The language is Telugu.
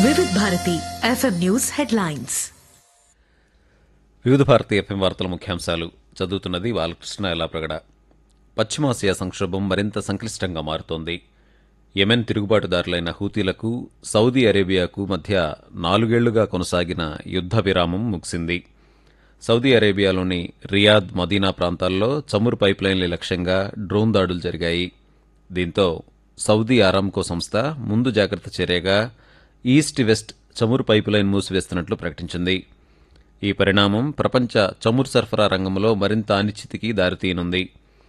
Vividh Bharati FM news headlines Vividha Bharati FM వార్తల ముఖ్యాంశాలు చదువుతున్నది బాలకృష్ణ ఎలాప్రగడ పశ్చిమాసియా సంక్షోభం మరింత సంక్లిష్టంగా మారుతోంది యెమెన్ తిరుగుబాటుదారులైన హూతీలకు సౌదీ అరేబియాకు మధ్య నాలుగేళ్లుగా కొనసాగిన యుద్ధ విరామం ముగిసింది సౌదీ అరేబియాలోని రియాద్ మదీనా ప్రాంతాల్లో చమురు పైప్లైన్ల లక్ష్యంగా డ్రోన్ దాడులు జరిగాయి దీంతో సౌదీ ఆరామ్కో సంస్థ ముందు జాగ్రత్త చర్యగా ఈస్ట్ వెస్ట్ చమురు పైపులైన్ మూసివేస్తున్నట్లు ప్రకటించింది ఈ పరిణామం ప్రపంచ చమురు సరఫరా రంగంలో మరింత అనిశ్చితికి దారితీయనుంది